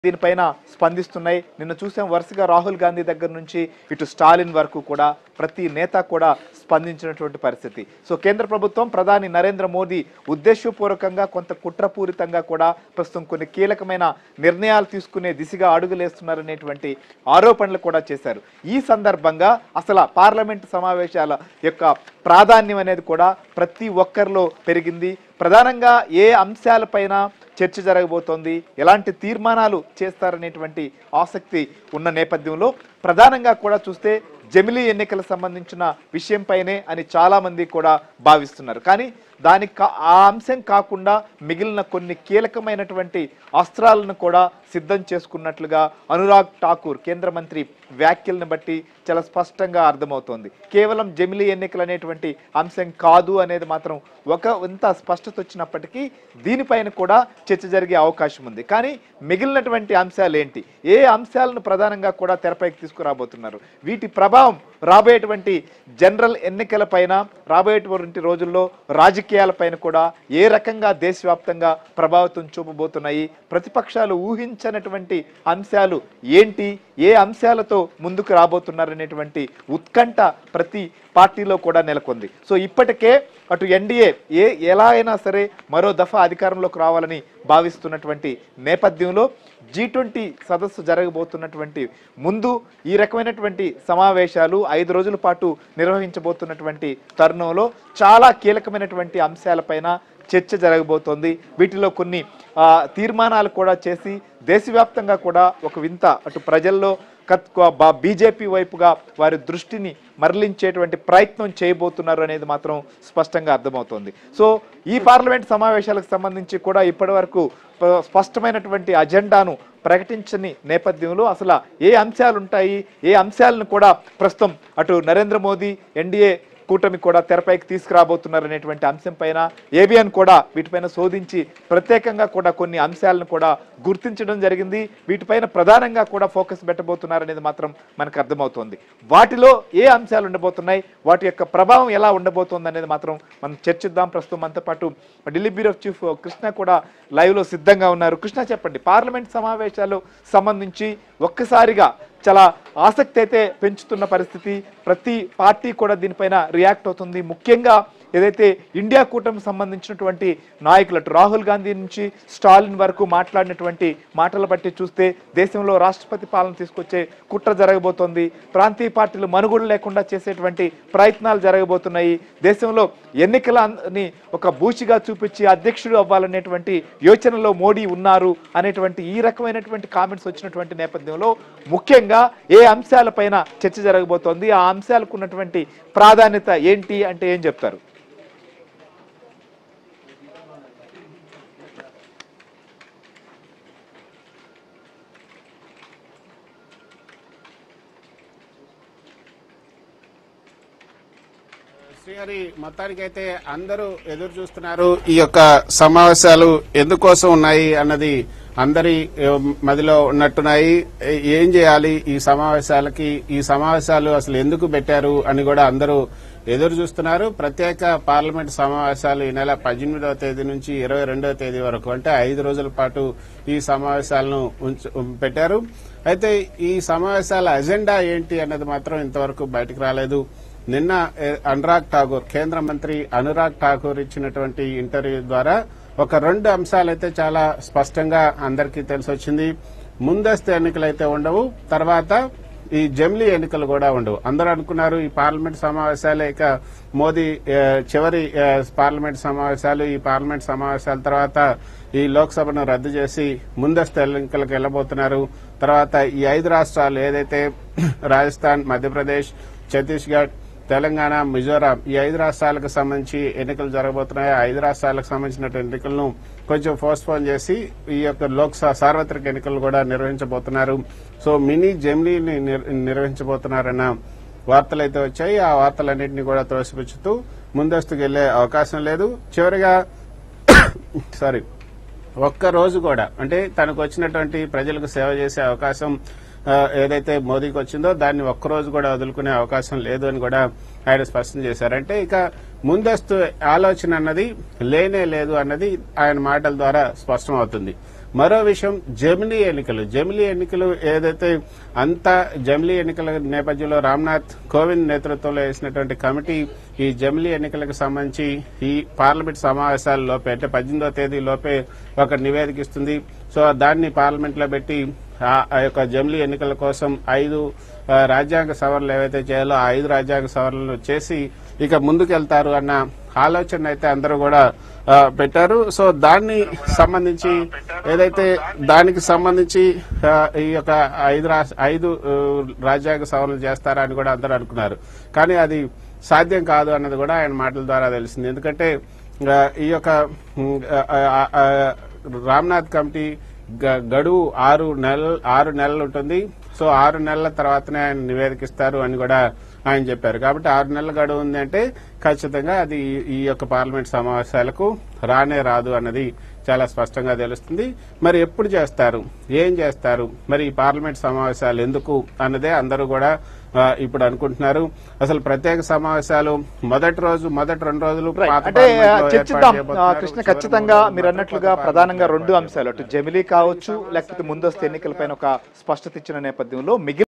దీనిపైన స్పందిస్తున్నాయి నిన్న చూసాం వరుసగా రాహుల్ గాంధీ దగ్గర నుంచి ఇటు స్టాలిన్ వరకు కూడా ప్రతి నేత కూడా స్పందించినటువంటి పరిస్థితి సో కేంద్ర ప్రభుత్వం ప్రధాని నరేంద్ర మోదీ ఉద్దేశపూర్వకంగా కొంత కుట్రపూరితంగా కూడా ప్రస్తుతం కొన్ని కీలకమైన నిర్ణయాలు తీసుకునే దిశగా అడుగులేస్తున్నారనేటువంటి ఆరోపణలు కూడా చేశారు ఈ సందర్భంగా అసలు పార్లమెంట్ సమావేశాల యొక్క ప్రాధాన్యం అనేది కూడా ప్రతి ఒక్కరిలో పెరిగింది ప్రధానంగా ఏ అంశాలపైన చర్చ జరగబోతోంది ఎలాంటి తీర్మానాలు చేస్తారనేటువంటి ఆసక్తి ఉన్న నేపథ్యంలో ప్రధానంగా కూడా చూస్తే జమిలీ ఎన్నికలకు సంబంధించిన విషయంపైనే అని చాలా మంది కూడా భావిస్తున్నారు కానీ దానికి కా- ఆ అంశం కాకుండా మిగిలిన కొన్ని కీలకమైనటువంటి అస్త్రాలను కూడా సిద్ధం చేసుకున్నట్లుగా అనురాగ్ ఠాకూర్ కేంద్ర మంత్రి వ్యాఖ్యలను బట్టి చాలా స్పష్టంగా అర్థమవుతోంది కేవలం జమిలీ ఎన్నికలు అనేటువంటి అంశం కాదు అనేది మాత్రం ఒక ఇంత స్పష్టత వచ్చినప్పటికీ దీనిపైన కూడా చర్చ జరిగే అవకాశం ఉంది కానీ మిగిలినటువంటి అంశాలు ఏంటి ఏ అంశాలను ప్రధానంగా కూడా తెరపైకి తీసుకురాబోతున్నారు వీటి ప్రభావం రాబోయేటువంటి జనరల్ ఎన్నికలపైన రాబోయేటువంటి రోజుల్లో రాజకీయాలపైన కూడా ఏ రకంగా దేశవ్యాప్తంగా ప్రభావితం చూపబోతున్నాయి ప్రతిపక్షాలు ఊహించనటువంటి అంశాలు ఏంటి ఏ అంశాలతో ముందుకు రాబోతున్నారనేటువంటి ఉత్కంఠ ప్రతి పార్టీలో కూడా నెలకొంది సో ఇప్పటికే అటు ఎన్డీఏ ఏ ఎలా అయినా సరే మరో దఫా అధికారంలోకి రావాలని భావిస్తున్నటువంటి నేపథ్యంలో జీ ట్వంటీ సదస్సు జరగబోతున్నటువంటి ముందు ఈ రకమైనటువంటి సమావేశాలు ఐదు రోజుల పాటు నిర్వహించబోతున్నటువంటి తరుణంలో చాలా కీలకమైనటువంటి అంశాలపైన చర్చ జరగబోతోంది వీటిలో కొన్ని ఆ, తీర్మానాలు కూడా చేసి దేశవ్యాప్తంగా కూడా ఒక వింత అటు ప్రజల్లో కత్ బా- బీజేపీ వైపుగా వారి దృష్టిని మరలించేటువంటి ప్రయత్నం చేయబోతున్నారు అనేది మాత్రం స్పష్టంగా అర్థమవుతోంది సో ఈ పార్లమెంట్ సమావేశాలకు సంబంధించి కూడా ఇప్పటి వరకు ప- స్పష్టమైనటువంటి అజెండాను ప్రకటించని నేపథ్యంలో అసలు ఏ అంశాలు ఉంటాయి ఏ అంశాలను కూడా ప్రస్తుతం అటు నరేంద్ర మోదీ ఎన్డీఏ కూటమి కూడా తెరపైకి తీసుకురాబోతున్నారు అనేటువంటి అంశం పైన ఏబిఎన్ కూడా వీటిపైన శోధించి ప్రత్యేకంగా కూడా కొన్ని అంశాలను కూడా గుర్తించడం జరిగింది వీటిపైన ప్రధానంగా కూడా ఫోకస్ పెట్టబోతున్నారు అనేది మాత్రం మనకు అర్థమవుతోంది వాటిలో ఏ అంశాలు ఉండబోతున్నాయి వాటి యొక్క ప్రభావం ఎలా ఉండబోతోంది అనేది మాత్రం మనం చర్చిద్దాం ప్రస్తుతం మనతో పాటు ఢిల్లీ బ్యూరో చీఫ్ కృష్ణ కూడా లైవ్ లో సిద్ధంగా ఉన్నారు కృష్ణ చెప్పండి పార్లమెంట్ సమావేశాలు సంబంధించి ఒక్కసారిగా చాలా ఆసక్తి అయితే పెంచుతున్న పరిస్థితి ప్రతి పార్టీ కూడా దీనిపైన రియాక్ట్ అవుతుంది ముఖ్యంగా ఏదైతే ఇండియా కూటమికి సంబంధించినటువంటి నాయకులు అటు రాహుల్ గాంధీ నుంచి స్టాలిన్ వరకు మాట్లాడినటువంటి మాటలు బట్టి చూస్తే దేశంలో రాష్ట్రపతి పాలన తీసుకొచ్చే కుట్ర జరగబోతోంది ప్రాంతీయ పార్టీలు మనుగోడు లేకుండా చేసేటువంటి ప్రయత్నాలు జరగబోతున్నాయి దేశంలో ఎన్నికలని ఒక బూచిగా చూపించి అధ్యక్షుడు అవ్వాలనేటువంటి యోచనలో మోడీ ఉన్నారు అనేటువంటి ఈ రకమైనటువంటి కామెంట్స్ వచ్చినటువంటి నేపథ్యంలో ముఖ్యంగా ఏ అంశాలపైన చర్చ జరగబోతోంది ఆ అంశాలకు ఉన్నటువంటి ప్రాధాన్యత ఏంటి అంటే ఏం చెప్తారు శ్రీహరి మొత్తానికైతే అందరూ ఎదురు చూస్తున్నారు ఈ యొక్క సమావేశాలు ఎందుకోసం ఉన్నాయి అన్నది అందరి ఏ, మదిలో ఉన్నట్టున్నాయి ఏ- ఏం చేయాలి ఈ సమావేశాలకి ఈ సమావేశాలు అసలు ఎందుకు పెట్టారు అని కూడా అందరూ ఎదురు చూస్తున్నారు ప్రత్యేక పార్లమెంట్ సమావేశాలు ఈ నెల పద్దెనిమిదవ తేదీ నుంచి ఇరవై రెండవ తేదీ వరకు అంటే ఐదు రోజుల పాటు ఈ సమావేశాలను ఉంచ- పెట్టారు అయితే ఈ సమావేశాల అజెండా ఏంటి అన్నది మాత్రం ఇంతవరకు బయటకు రాలేదు నిన్న ఏ, అనురాగ్ ఠాకూర్ కేంద్ర మంత్రి అనురాగ్ ఠాకూర్ ఇచ్చినటువంటి ఇంటర్వ్యూ ద్వారా ఒక రెండు అంశాలైతే చాలా స్పష్టంగా అందరికీ తెలిసొచ్చింది ముందస్తు ఎన్నికలు అయితే ఉండవు తర్వాత ఈ జమిలీ ఎన్నికలు కూడా ఉండవు అందరూ అనుకున్నారు ఈ పార్లమెంట్ సమావేశాలే ఇక మోదీ ఏ, చివరి ఏ, పార్లమెంట్ సమావేశాలు ఈ పార్లమెంట్ సమావేశాల తర్వాత ఈ లోక్సభను రద్దు చేసి ముందస్తు ఎన్నికలకు వెళ్లబోతున్నారు తర్వాత ఈ ఐదు రాష్ట్రాలు ఏదైతే రాజస్థాన్ మధ్యప్రదేశ్ ఛత్తీస్గఢ్ తెలంగాణ మిజోరాం ఈ ఐదు రాష్ట్రాలకు సంబంధించి ఎన్నికలు జరగబోతున్నాయి ఆ ఐదు రాష్ట్రాలకు సంబంధించిన ఎన్నికలను కొంచెం పోస్ట్పోన్ చేసి ఈ యొక్క లోక్సభ సార్వత్రిక ఎన్నికలు కూడా నిర్వహించబోతున్నారు సో మినీ జమిలీని నిర్- నిర్వహించబోతున్నారన్న వార్తలు అయితే వచ్చాయి ఆ వార్తలన్నింటినీ కూడా త్రోసిపుచ్చుతూ ముందస్తుకు వెళ్లే అవకాశం లేదు చివరిగా సారీ ఒక్క రోజు కూడా అంటే తనకు వచ్చినటువంటి ప్రజలకు సేవ చేసే అవకాశం ఆ, ఏదైతే మోదీకి వచ్చిందో దాన్ని ఒక్కరోజు కూడా వదులుకునే అవకాశం లేదు అని కూడా ఆయన స్పష్టం చేశారు అంటే ఇక ముందస్తు ఆలోచన అన్నది లేనే లేదు అన్నది ఆయన మాటల ద్వారా స్పష్టమవుతుంది మరో విషయం జమిలీ ఎన్నికలు జమిలీ ఎన్నికలు ఏదైతే అంత జమిలీ ఎన్నికల నేపథ్యంలో రామ్నాథ్ కోవింద్ నేతృత్వంలో వేసినటువంటి కమిటీ ఈ జమిలీ ఎన్నికలకు సంబంధించి ఈ పార్లమెంట్ సమావేశాల లోపే అంటే పద్దెనిమిదో తేదీ లోపే ఒక నివేదిక ఇస్తుంది సో దాన్ని పార్లమెంట్ లో పెట్టి ఆ ఆ యొక్క జమిలీ ఎన్నికల కోసం ఐదు ఆ, రాజ్యాంగ సవరణలు ఏవైతే చేయాలో ఆ ఐదు రాజ్యాంగ సవరణలు చేసి ఇక ముందుకెళ్తారు అన్న ఆలోచన అయితే అందరూ కూడా ఆ, పెట్టారు సో దాన్ని సంబంధించి ఏదైతే దానికి సంబంధించి ఆ, ఈ యొక్క ఐదు రాష్ట్ర ఐదు ఆ, రాజ్యాంగ సవరణలు చేస్తారా అని కూడా అందరూ అనుకున్నారు కానీ అది సాధ్యం కాదు అన్నది కూడా ఆయన మాటల ద్వారా తెలిసింది ఎందుకంటే ఆ, ఈ యొక్క ఉమ్, ఆ, ఆ, ఆ, రామ్నాథ్ కమిటీ గ- గడువు ఆరు నెలలు ఆరు నెలలు ఉంటుంది సో ఆరు నెలల తర్వాతనే ఆయన నివేదికిస్తారు అని కూడా ఆయన చెప్పారు కాబట్టి ఆరు నెలల గడువు ఉంది అంటే ఖచ్చితంగా అది ఈ- ఈ యొక్క పార్లమెంట్ సమావేశాలకు రానే రాదు అన్నది చాలా స్పష్టంగా తెలుస్తుంది మరి ఎప్పుడు చేస్తారు ఏం చేస్తారు మరి ఈ పార్లమెంట్ సమావేశాలు ఎందుకు అన్నదే అందరూ కూడా ఆ, ఇప్పుడు అనుకుంటున్నారు అసలు ప్రత్యేక సమావేశాలు మొదటి రోజు మొదటి రెండు రోజులు Right. పాత అంటే పార్లమెంట్లో ఏర్పాటు చర్చిద్దాం ఆ, చేయబోతున్నారు. కృష్ణ చివరి ఖచ్చితంగా మూడు మీరు రోజులు అన్నట్లుగా కొత్త ప్రధానంగా పార్లమెంట్ రెండు అంశాలు అటు జమిలీ కావచ్చు లేకపోతే ముందస్తు ఎన్నికలపైన ఒక స్పష్టత ఇచ్చిన నేపథ్యంలో మిగిలిన